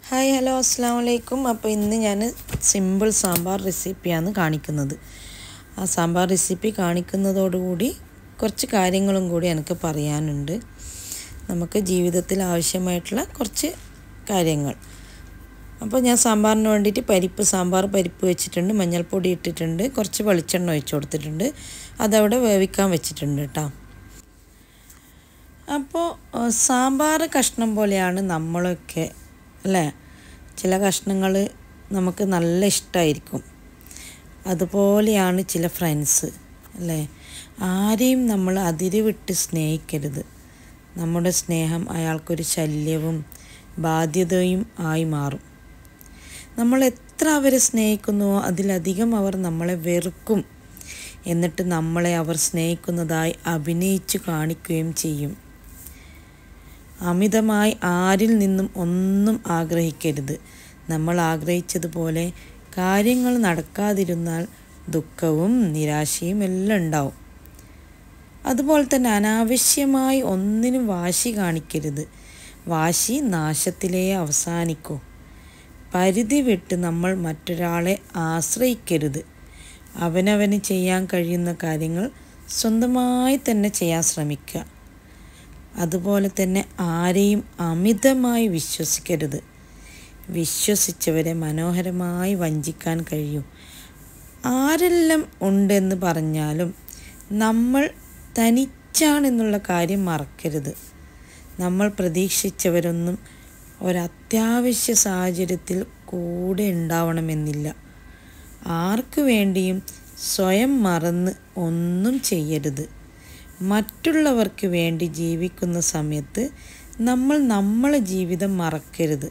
hi hello അസ്സാം വലൈക്കും അപ്പോൾ ഇന്ന് ഞാൻ സിമ്പിൾ സാമ്പാർ റെസിപ്പിയാണ് കാണിക്കുന്നത് ആ സാമ്പാർ റെസിപ്പി കാണിക്കുന്നതോടുകൂടി കുറച്ച് കാര്യങ്ങളും കൂടി എനിക്ക് പറയാനുണ്ട് നമുക്ക് ജീവിതത്തിൽ ആവശ്യമായിട്ടുള്ള കുറച്ച് കാര്യങ്ങൾ അപ്പോൾ ഞാൻ സാമ്പാറിന് വേണ്ടിയിട്ട് പരിപ്പ് സാമ്പാർ പരിപ്പ് വെച്ചിട്ടുണ്ട് മഞ്ഞൾപ്പൊടി ഇട്ടിട്ടുണ്ട് കുറച്ച് വെളിച്ചെണ്ണ ഒഴിച്ച് കൊടുത്തിട്ടുണ്ട് അതവിടെ വേവിക്കാൻ വെച്ചിട്ടുണ്ട് കേട്ടോ അപ്പോൾ സാമ്പാർ കഷ്ണം പോലെയാണ് നമ്മളൊക്കെ അല്ലേ ചില കഷ്ണങ്ങൾ നമുക്ക് നല്ല ഇഷ്ടമായിരിക്കും അതുപോലെയാണ് ചില ഫ്രണ്ട്സ് അല്ലേ ആരെയും നമ്മൾ അതിര് വിട്ട് സ്നേഹിക്കരുത് നമ്മുടെ സ്നേഹം അയാൾക്കൊരു ശല്യവും ബാധ്യതയും ആയി മാറും നമ്മൾ എത്ര അവരെ സ്നേഹിക്കുന്നുവോ അതിലധികം അവർ നമ്മളെ വെറുക്കും എന്നിട്ട് നമ്മളെ അവർ സ്നേഹിക്കുന്നതായി അഭിനയിച്ചു കാണിക്കുകയും ചെയ്യും അമിതമായി ആരിൽ നിന്നും ഒന്നും ആഗ്രഹിക്കരുത് നമ്മൾ ആഗ്രഹിച്ചതുപോലെ കാര്യങ്ങൾ നടക്കാതിരുന്നാൽ ദുഃഖവും നിരാശയും എല്ലാം ഉണ്ടാവും അതുപോലെ തന്നെ അനാവശ്യമായി ഒന്നിനും വാശി കാണിക്കരുത് വാശി നാശത്തിലേ അവസാനിക്കൂ പരിധി വിട്ട് നമ്മൾ മറ്റൊരാളെ ആശ്രയിക്കരുത് അവനവന് ചെയ്യാൻ കഴിയുന്ന കാര്യങ്ങൾ സ്വന്തമായി തന്നെ ചെയ്യാൻ ശ്രമിക്കുക അതുപോലെ തന്നെ ആരെയും അമിതമായി വിശ്വസിക്കരുത് വിശ്വസിച്ചവരെ മനോഹരമായി വഞ്ചിക്കാൻ കഴിയും ആരെല്ലാം ഉണ്ടെന്ന് പറഞ്ഞാലും നമ്മൾ തനിച്ചാണെന്നുള്ള കാര്യം മറക്കരുത് നമ്മൾ പ്രതീക്ഷിച്ചവരൊന്നും ഒരത്യാവശ്യ സാഹചര്യത്തിൽ കൂടെ ഉണ്ടാവണമെന്നില്ല ആർക്കു വേണ്ടിയും സ്വയം മറന്ന് ഒന്നും ചെയ്യരുത് മറ്റുള്ളവർക്ക് വേണ്ടി ജീവിക്കുന്ന സമയത്ത് നമ്മൾ നമ്മളെ ജീവിതം മറക്കരുത്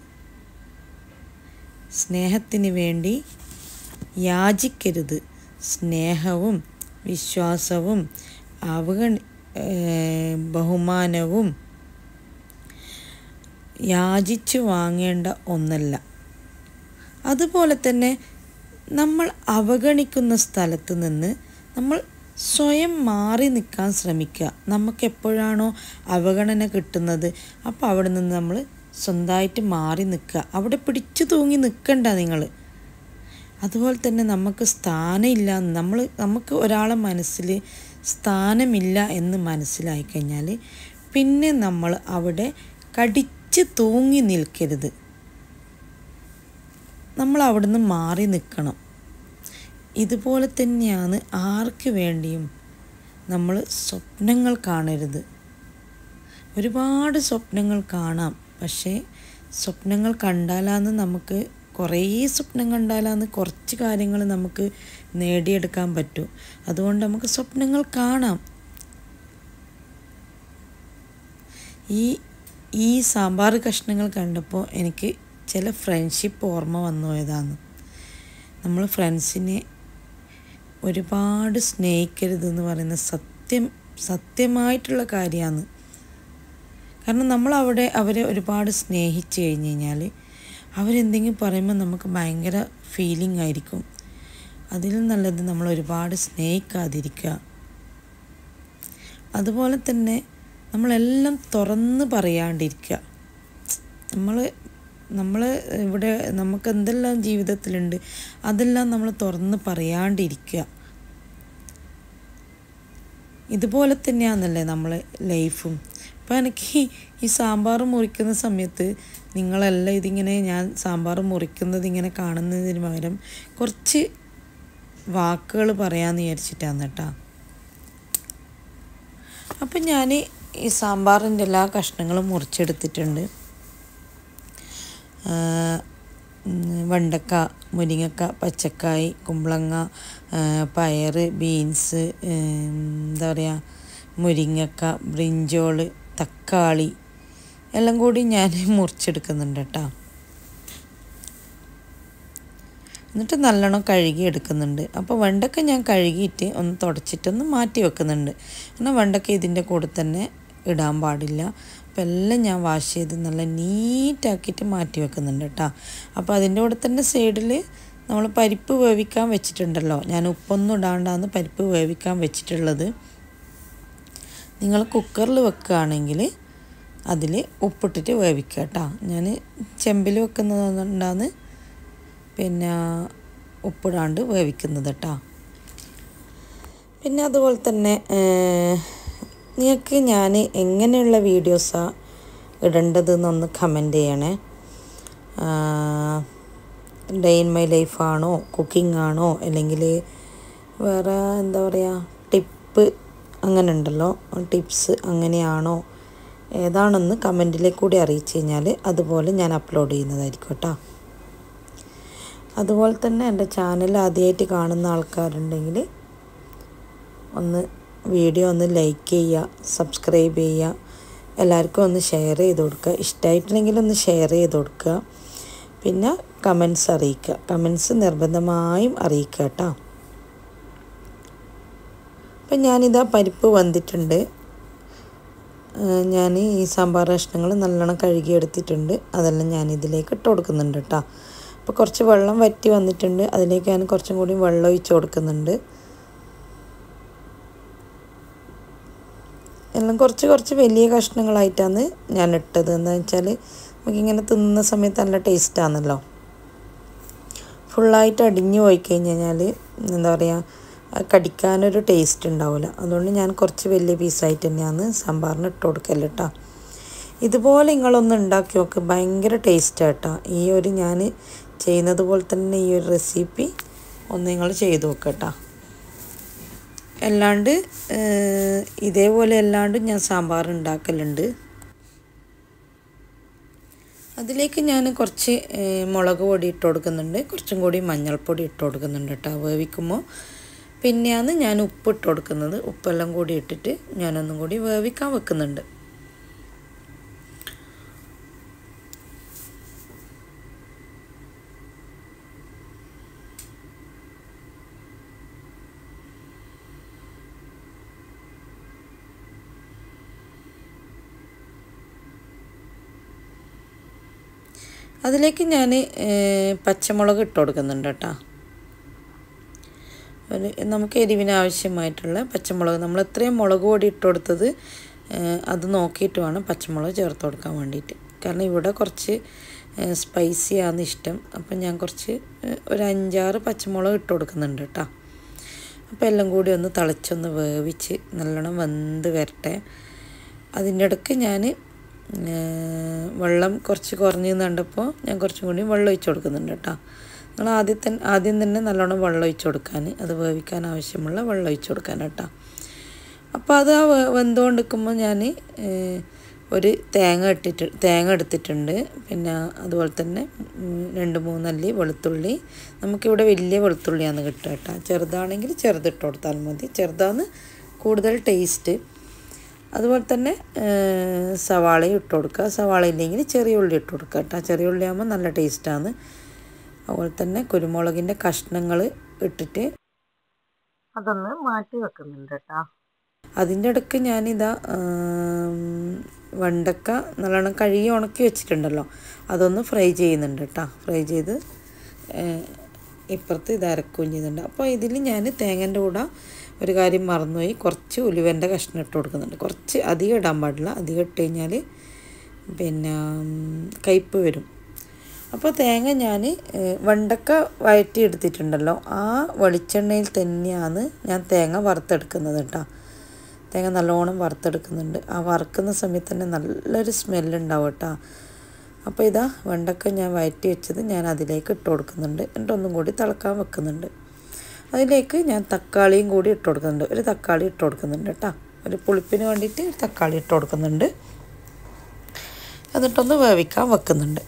സ്നേഹത്തിന് വേണ്ടി യാചിക്കരുത് സ്നേഹവും വിശ്വാസവും അവഗണി ബഹുമാനവും യാചിച്ചു വാങ്ങേണ്ട ഒന്നല്ല അതുപോലെ തന്നെ നമ്മൾ അവഗണിക്കുന്ന സ്ഥലത്ത് നിന്ന് നമ്മൾ സ്വയം മാറി നിൽക്കാൻ ശ്രമിക്കുക നമുക്ക് എപ്പോഴാണോ അവഗണന കിട്ടുന്നത് അപ്പോൾ അവിടെ നിന്ന് നമ്മൾ സ്വന്തമായിട്ട് മാറി നിൽക്കുക അവിടെ പിടിച്ചു തൂങ്ങി നിൽക്കണ്ട നിങ്ങൾ അതുപോലെ തന്നെ നമുക്ക് സ്ഥാനമില്ല നമ്മൾ നമുക്ക് ഒരാളെ മനസ്സിൽ സ്ഥാനമില്ല എന്ന് മനസ്സിലായി കഴിഞ്ഞാൽ പിന്നെ നമ്മൾ അവിടെ കടിച്ച് തൂങ്ങി നിൽക്കരുത് നമ്മൾ അവിടുന്ന് മാറി നിൽക്കണം ഇതുപോലെ തന്നെയാണ് ആർക്ക് വേണ്ടിയും നമ്മൾ സ്വപ്നങ്ങൾ കാണരുത് ഒരുപാട് സ്വപ്നങ്ങൾ കാണാം പക്ഷേ സ്വപ്നങ്ങൾ കണ്ടാലാന്ന് നമുക്ക് കുറേ സ്വപ്നം കണ്ടാലാന്ന് കുറച്ച് കാര്യങ്ങൾ നമുക്ക് നേടിയെടുക്കാൻ പറ്റൂ അതുകൊണ്ട് നമുക്ക് സ്വപ്നങ്ങൾ കാണാം ഈ ഈ സാമ്പാർ കഷ്ണങ്ങൾ കണ്ടപ്പോൾ എനിക്ക് ചില ഫ്രണ്ട്ഷിപ്പ് ഓർമ്മ വന്നു പോയതാണ് നമ്മൾ ഫ്രണ്ട്സിനെ ഒരുപാട് സ്നേഹിക്കരുതെന്ന് പറയുന്ന സത്യം സത്യമായിട്ടുള്ള കാര്യമാണ് കാരണം നമ്മൾ അവിടെ അവരെ ഒരുപാട് സ്നേഹിച്ച് കഴിഞ്ഞ് കഴിഞ്ഞാൽ അവരെന്തെങ്കിലും പറയുമ്പോൾ നമുക്ക് ഭയങ്കര ഫീലിംഗ് ആയിരിക്കും അതിലും നല്ലത് നമ്മൾ ഒരുപാട് സ്നേഹിക്കാതിരിക്കുക അതുപോലെ തന്നെ നമ്മളെല്ലാം തുറന്ന് പറയാണ്ടിരിക്കുക നമ്മൾ നമ്മൾ ഇവിടെ നമുക്ക് എന്തെല്ലാം ജീവിതത്തിലുണ്ട് അതെല്ലാം നമ്മൾ തുറന്ന് പറയാണ്ടിരിക്കുക ഇതുപോലെ തന്നെയാണെന്നല്ലേ നമ്മൾ ലൈഫും അപ്പോൾ എനിക്ക് ഈ സാമ്പാർ മുറിക്കുന്ന സമയത്ത് നിങ്ങളെല്ലാം ഇതിങ്ങനെ ഞാൻ സാമ്പാർ മുറിക്കുന്നത് ഇങ്ങനെ കാണുന്നതിന് പകരം കുറച്ച് വാക്കുകൾ പറയാമെന്ന് വിചാരിച്ചിട്ടാണ് കേട്ടോ അപ്പം ഞാൻ ഈ സാമ്പാറിൻ്റെ എല്ലാ കഷ്ണങ്ങളും മുറിച്ചെടുത്തിട്ടുണ്ട് വെണ്ടക്ക മുരിങ്ങക്ക പച്ചക്കായ് കുമ്പളങ്ങ പയർ ബീൻസ് എന്താ പറയുക മുരിങ്ങക്ക ബ്രിഞ്ചോള് തക്കാളി എല്ലാം കൂടി ഞാൻ മുറിച്ചെടുക്കുന്നുണ്ട് കേട്ടോ എന്നിട്ട് നല്ലോണം കഴുകി എടുക്കുന്നുണ്ട് അപ്പോൾ വെണ്ടക്ക ഞാൻ കഴുകിയിട്ട് ഒന്ന് തുടച്ചിട്ടൊന്ന് മാറ്റി വെക്കുന്നുണ്ട് എന്നാൽ വെണ്ടക്ക ഇതിൻ്റെ കൂടെ തന്നെ ഇടാൻ പാടില്ല അപ്പോൾ എല്ലാം ഞാൻ വാഷ് ചെയ്ത് നല്ല നീറ്റാക്കിയിട്ട് മാറ്റി വെക്കുന്നുണ്ട് കേട്ടോ അപ്പോൾ അതിൻ്റെ കൂടെ തന്നെ സൈഡിൽ നമ്മൾ പരിപ്പ് വേവിക്കാൻ വെച്ചിട്ടുണ്ടല്ലോ ഞാൻ ഉപ്പൊന്നും ഇടാണ്ടാണ് പരിപ്പ് വേവിക്കാൻ വെച്ചിട്ടുള്ളത് നിങ്ങൾ കുക്കറിൽ വെക്കുകയാണെങ്കിൽ അതിൽ ഉപ്പിട്ടിട്ട് വേവിക്കുക കേട്ടോ ഞാൻ ചെമ്പിൽ വെക്കുന്നതുകൊണ്ടാണ് പിന്നെ ഉപ്പിടാണ്ട് വേവിക്കുന്നത് കേട്ടോ പിന്നെ അതുപോലെ തന്നെ നിങ്ങൾക്ക് ഞാൻ എങ്ങനെയുള്ള വീഡിയോസാണ് ഇടേണ്ടതെന്നൊന്ന് കമൻറ്റ് ചെയ്യണേ ഡേ ഇൻ മൈ ലൈഫാണോ കുക്കിംഗ് ആണോ അല്ലെങ്കിൽ വേറെ എന്താ പറയുക ടിപ്പ് അങ്ങനെ ഉണ്ടല്ലോ ടിപ്സ് അങ്ങനെയാണോ ഏതാണെന്ന് കമൻറ്റിലേക്ക് കൂടി അറിയിച്ചു കഴിഞ്ഞാൽ അതുപോലെ ഞാൻ അപ്ലോഡ് ചെയ്യുന്നതായിരിക്കും കേട്ടോ അതുപോലെ തന്നെ എൻ്റെ ചാനൽ ആദ്യമായിട്ട് കാണുന്ന ആൾക്കാരുണ്ടെങ്കിൽ ഒന്ന് വീഡിയോ ഒന്ന് ലൈക്ക് ചെയ്യുക സബ്സ്ക്രൈബ് ചെയ്യുക എല്ലാവർക്കും ഒന്ന് ഷെയർ ചെയ്ത് കൊടുക്കുക ഇഷ്ടമായിട്ടുണ്ടെങ്കിൽ ഒന്ന് ഷെയർ ചെയ്ത് കൊടുക്കുക പിന്നെ കമൻസ് അറിയിക്കുക കമൻസ് നിർബന്ധമായും അറിയിക്കുക കേട്ടോ അപ്പം ഞാനിതാ പരിപ്പ് വന്നിട്ടുണ്ട് ഞാൻ ഈ സാമ്പാർ കഷ്ണങ്ങൾ നല്ലോണം കഴുകിയെടുത്തിട്ടുണ്ട് അതെല്ലാം ഞാൻ ഇതിലേക്ക് ഇട്ട് കൊടുക്കുന്നുണ്ട് കേട്ടോ അപ്പോൾ കുറച്ച് വെള്ളം വറ്റി വന്നിട്ടുണ്ട് അതിലേക്ക് ഞാൻ കുറച്ചും കൂടി വെള്ളം ഒഴിച്ച് കൊടുക്കുന്നുണ്ട് എല്ലാം കുറച്ച് കുറച്ച് വലിയ കഷ്ണങ്ങളായിട്ടാണ് ഞാൻ ഇട്ടത് എന്താ വെച്ചാൽ നമുക്കിങ്ങനെ തിന്നുന്ന സമയത്ത് നല്ല ടേസ്റ്റാണല്ലോ ഫുള്ളായിട്ട് അടിഞ്ഞു പോയി കഴിഞ്ഞ് കഴിഞ്ഞാൽ എന്താ പറയുക കടിക്കാനൊരു ടേസ്റ്റ് ഉണ്ടാവില്ല അതുകൊണ്ട് ഞാൻ കുറച്ച് വലിയ പീസായിട്ട് തന്നെയാണ് സാമ്പാറിന് ഇട്ട് കൊടുക്കല് കേട്ടോ ഇതുപോലെ നിങ്ങളൊന്ന് ഉണ്ടാക്കി നോക്ക് ഭയങ്കര ടേസ്റ്റാണ് കേട്ടോ ഈ ഒരു ഞാൻ ചെയ്യുന്നത് പോലെ തന്നെ ഈ ഒരു റെസിപ്പി ഒന്ന് നിങ്ങൾ ചെയ്ത് നോക്കട്ടോ അല്ലാണ്ട് ഇതേപോലെ അല്ലാണ്ട് ഞാൻ സാമ്പാർ ഉണ്ടാക്കലുണ്ട് അതിലേക്ക് ഞാൻ കുറച്ച് മുളക് പൊടി ഇട്ട് കൊടുക്കുന്നുണ്ട് കുറച്ചും കൂടി മഞ്ഞൾപ്പൊടി ഇട്ട് കൊടുക്കുന്നുണ്ട് കേട്ടോ വേവിക്കുമ്പോൾ പിന്നെയാണ് ഞാൻ ഉപ്പ് ഇട്ട് കൊടുക്കുന്നത് ഉപ്പെല്ലാം കൂടി ഇട്ടിട്ട് ഞാനൊന്നും കൂടി വേവിക്കാൻ വെക്കുന്നുണ്ട് അതിലേക്ക് ഞാൻ പച്ചമുളക് ഇട്ട് കൊടുക്കുന്നുണ്ട് കേട്ടോ ഒരു നമുക്ക് എരിവിന് ആവശ്യമായിട്ടുള്ള പച്ചമുളക് നമ്മൾ എത്രയും മുളക് പൊടി ഇട്ട് കൊടുത്തത് അത് നോക്കിയിട്ട് വേണം പച്ചമുളക് ചേർത്ത് കൊടുക്കാൻ വേണ്ടിയിട്ട് കാരണം ഇവിടെ കുറച്ച് സ്പൈസിയാണ് ഇഷ്ടം അപ്പം ഞാൻ കുറച്ച് ഒരു അഞ്ചാറ് പച്ചമുളക് ഇട്ട് കൊടുക്കുന്നുണ്ട് കേട്ടോ അപ്പോൾ എല്ലാം കൂടി ഒന്ന് തിളച്ചൊന്ന് വേവിച്ച് നല്ലോണം വെന്ത് വരട്ടെ അതിൻ്റെ ഇടയ്ക്ക് ഞാൻ വെള്ളം കുറച്ച് കുറഞ്ഞു കണ്ടപ്പോൾ ഞാൻ കുറച്ചും കൂടി വെള്ളം ഒഴിച്ച് കൊടുക്കുന്നുണ്ട് കേട്ടോ നിങ്ങൾ ആദ്യം തന്നെ ആദ്യം തന്നെ നല്ലോണം വെള്ളം ഒഴിച്ച് കൊടുക്കാൻ അത് വേവിക്കാൻ ആവശ്യമുള്ള വെള്ളം ഒഴിച്ച് കൊടുക്കാൻ കേട്ടോ അപ്പോൾ അത് ആ വെന്തുകൊണ്ടിരിക്കുമ്പോൾ ഞാൻ ഒരു തേങ്ങ ഇട്ടിട്ട് തേങ്ങ എടുത്തിട്ടുണ്ട് പിന്നെ അതുപോലെ തന്നെ രണ്ട് മൂന്നല്ലി വെളുത്തുള്ളി നമുക്കിവിടെ വലിയ വെളുത്തുള്ളിയാണ് കിട്ടുക കേട്ടോ ചെറുതാണെങ്കിൽ ചെറുതിട്ട് കൊടുത്താൽ മതി ചെറുതാണ് കൂടുതൽ ടേസ്റ്റ് അതുപോലെ തന്നെ സവാളയും ഇട്ട് കൊടുക്കുക സവാള ഇല്ലെങ്കിൽ ചെറിയ ഉള്ളി ഇട്ട് കൊടുക്കുക കേട്ടോ ചെറിയ ഉള്ളി ആകുമ്പോൾ നല്ല ടേസ്റ്റാണ് അതുപോലെ തന്നെ കുരുമുളകിൻ്റെ കഷ്ണങ്ങൾ ഇട്ടിട്ട് അതൊന്ന് മാറ്റി വെക്കുന്നുണ്ട് കേട്ടോ അതിൻ്റെ ഇടയ്ക്ക് ഞാനിതാ വെണ്ടക്ക നല്ലോണം കഴുകി ഉണക്കി വെച്ചിട്ടുണ്ടല്ലോ അതൊന്ന് ഫ്രൈ ചെയ്യുന്നുണ്ട് കേട്ടോ ഫ്രൈ ചെയ്ത് ഇപ്പുറത്ത് ഇത് അരക്കുകയും ചെയ്യുന്നുണ്ട് അപ്പോൾ ഇതിൽ ഞാൻ തേങ്ങൻ്റെ കൂടെ ഒരു കാര്യം മറന്നുപോയി കുറച്ച് ഉലുവൻ്റെ കഷ്ണം ഇട്ട് കൊടുക്കുന്നുണ്ട് കുറച്ച് അധികം ഇടാൻ പാടില്ല അധികം ഇട്ട് കഴിഞ്ഞാൽ പിന്നെ കയ്പ്പ് വരും അപ്പോൾ തേങ്ങ ഞാൻ വെണ്ടക്ക വഴറ്റി എടുത്തിട്ടുണ്ടല്ലോ ആ വെളിച്ചെണ്ണയിൽ തന്നെയാണ് ഞാൻ തേങ്ങ വറുത്തെടുക്കുന്നത് കേട്ടോ തേങ്ങ നല്ലോണം വറുത്തെടുക്കുന്നുണ്ട് ആ വറുക്കുന്ന സമയത്ത് തന്നെ നല്ലൊരു സ്മെല്ലുണ്ടാവും കേട്ടോ അപ്പോൾ ഇതാ വെണ്ടക്ക ഞാൻ വഴറ്റി വെച്ചത് ഞാൻ അതിലേക്ക് ഇട്ട് കൊടുക്കുന്നുണ്ട് എന്നിട്ട് ഒന്നും കൂടി തിളക്കാൻ വെക്കുന്നുണ്ട് അതിലേക്ക് ഞാൻ തക്കാളിയും കൂടി ഇട്ട് കൊടുക്കുന്നുണ്ട് ഒരു തക്കാളി ഇട്ട് കൊടുക്കുന്നുണ്ട് കേട്ടോ ഒരു പുളിപ്പിന് വേണ്ടിയിട്ട് ഒരു തക്കാളി ഇട്ട് കൊടുക്കുന്നുണ്ട് എന്നിട്ടൊന്ന് വേവിക്കാൻ വെക്കുന്നുണ്ട്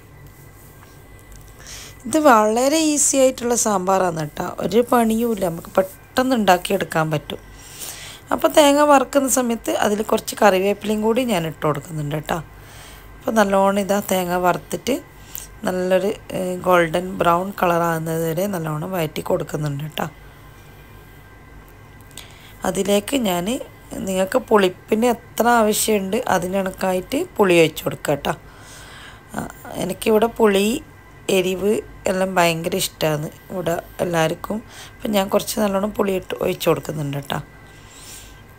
ഇത് വളരെ ഈസി ആയിട്ടുള്ള സാമ്പാറാണ് കേട്ടോ ഒരു പണിയുമില്ല നമുക്ക് പെട്ടെന്ന് ഉണ്ടാക്കിയെടുക്കാൻ പറ്റും അപ്പോൾ തേങ്ങ വറുക്കുന്ന സമയത്ത് അതിൽ കുറച്ച് കറിവേപ്പിലയും കൂടി ഞാൻ ഇട്ട് കൊടുക്കുന്നുണ്ട് കേട്ടോ അപ്പോൾ നല്ലോണം ഇതാ തേങ്ങ വറുത്തിട്ട് നല്ലൊരു ഗോൾഡൻ ബ്രൗൺ കളറാകുന്നത് വരെ നല്ലോണം വഴറ്റി കൊടുക്കുന്നുണ്ട് കേട്ടോ അതിലേക്ക് ഞാൻ നിങ്ങൾക്ക് പുളിപ്പിന് എത്ര ആവശ്യമുണ്ട് അതിനണക്കായിട്ട് പുളി ഒഴിച്ച് കൊടുക്കുക കേട്ടോ എനിക്കിവിടെ പുളി എരിവ് എല്ലാം ഭയങ്കര ഇഷ്ടമാണ് ഇവിടെ എല്ലാവർക്കും അപ്പം ഞാൻ കുറച്ച് നല്ലോണം പുളി ഇട്ട് ഒഴിച്ച് കൊടുക്കുന്നുണ്ട് കേട്ടോ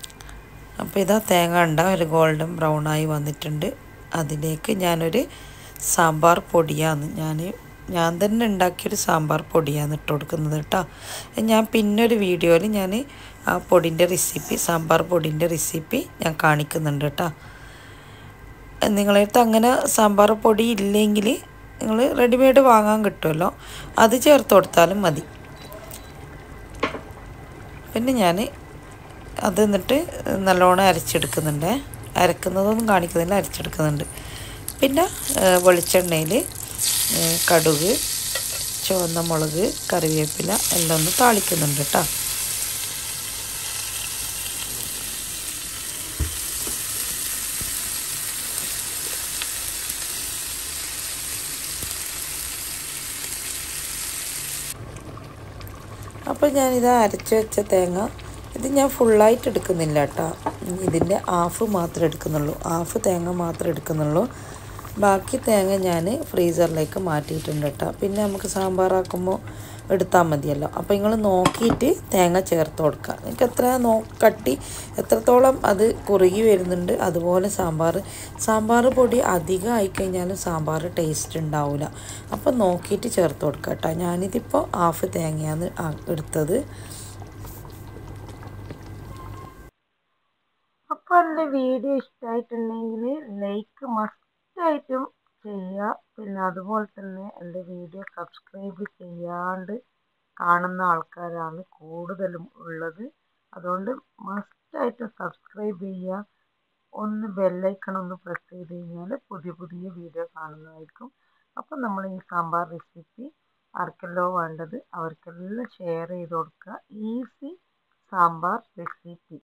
അപ്പോൾ ഇതാ തേങ്ങ ഉണ്ട ഒരു ഗോൾഡൻ ബ്രൗൺ ആയി വന്നിട്ടുണ്ട് അതിലേക്ക് ഞാനൊരു സാമ്പാർ പൊടിയാണ് ഞാൻ ഞാൻ തന്നെ ഉണ്ടാക്കിയൊരു സാമ്പാർ പൊടിയാണ് ഇട്ട് കൊടുക്കുന്നത് കേട്ടോ ഞാൻ പിന്നെ ഒരു വീഡിയോയിൽ ഞാൻ ആ പൊടിൻ്റെ റെസിപ്പി സാമ്പാർ പൊടിൻ്റെ റെസിപ്പി ഞാൻ കാണിക്കുന്നുണ്ട് കേട്ടോ നിങ്ങളടുത്ത് അങ്ങനെ സാമ്പാർ പൊടി ഇല്ലെങ്കിൽ നിങ്ങൾ റെഡിമെയ്ഡ് വാങ്ങാൻ കിട്ടുമല്ലോ അത് ചേർത്ത് കൊടുത്താലും മതി പിന്നെ ഞാൻ അത് എന്നിട്ട് നല്ലോണം അരച്ചെടുക്കുന്നുണ്ട് അരക്കുന്നതൊന്നും കാണിക്കുന്നില്ല അരച്ചെടുക്കുന്നുണ്ട് പിന്നെ വെളിച്ചെണ്ണയിൽ കടുക് ചുവന്ന മുളക് കറിവേപ്പില എല്ലാം ഒന്ന് താളിക്കുന്നുണ്ട് കേട്ടോ അപ്പോൾ ഞാനിത് അരച്ച് വെച്ച തേങ്ങ ഇത് ഞാൻ ഫുള്ളായിട്ട് എടുക്കുന്നില്ല കേട്ടോ ഇതിൻ്റെ ഹാഫ് മാത്രമേ എടുക്കുന്നുള്ളൂ ഹാഫ് തേങ്ങ മാത്രമേ എടുക്കുന്നുള്ളൂ ബാക്കി തേങ്ങ ഞാൻ ഫ്രീസറിലേക്ക് മാറ്റിയിട്ടുണ്ട് കേട്ടോ പിന്നെ നമുക്ക് സാമ്പാറാക്കുമ്പോൾ എടുത്താൽ മതിയല്ലോ അപ്പോൾ നിങ്ങൾ നോക്കിയിട്ട് തേങ്ങ ചേർത്ത് കൊടുക്കുക നിങ്ങൾക്ക് എത്ര നോ കട്ടി എത്രത്തോളം അത് കുറുകി വരുന്നുണ്ട് അതുപോലെ സാമ്പാർ സാമ്പാർ പൊടി അധികം ആയിക്കഴിഞ്ഞാലും സാമ്പാർ ടേസ്റ്റ് ഉണ്ടാവില്ല അപ്പോൾ നോക്കിയിട്ട് ചേർത്ത് കൊടുക്കുക കേട്ടോ ഞാനിതിപ്പോൾ ഹാഫ് തേങ്ങയാണ് എടുത്തത് അപ്പോൾ എൻ്റെ വീഡിയോ ഇഷ്ടമായിട്ടുണ്ടെങ്കിൽ ലൈക്ക് മസ്റ്റായിട്ടും ചെയ്യുക പിന്നെ അതുപോലെ തന്നെ എൻ്റെ വീഡിയോ സബ്സ്ക്രൈബ് ചെയ്യാണ്ട് കാണുന്ന ആൾക്കാരാണ് കൂടുതലും ഉള്ളത് അതുകൊണ്ട് മസ്റ്റായിട്ടും സബ്സ്ക്രൈബ് ചെയ്യുക ഒന്ന് ബെല്ലൈക്കൺ ഒന്ന് പ്രസ് ചെയ്ത് കഴിഞ്ഞാൽ പുതിയ പുതിയ വീഡിയോ കാണുന്നതായിരിക്കും അപ്പം നമ്മൾ ഈ സാമ്പാർ റെസിപ്പി ആർക്കെല്ലോ വേണ്ടത് അവർക്കെല്ലാം ഷെയർ ചെയ്ത് കൊടുക്കുക ഈസി സാമ്പാർ റെസിപ്പി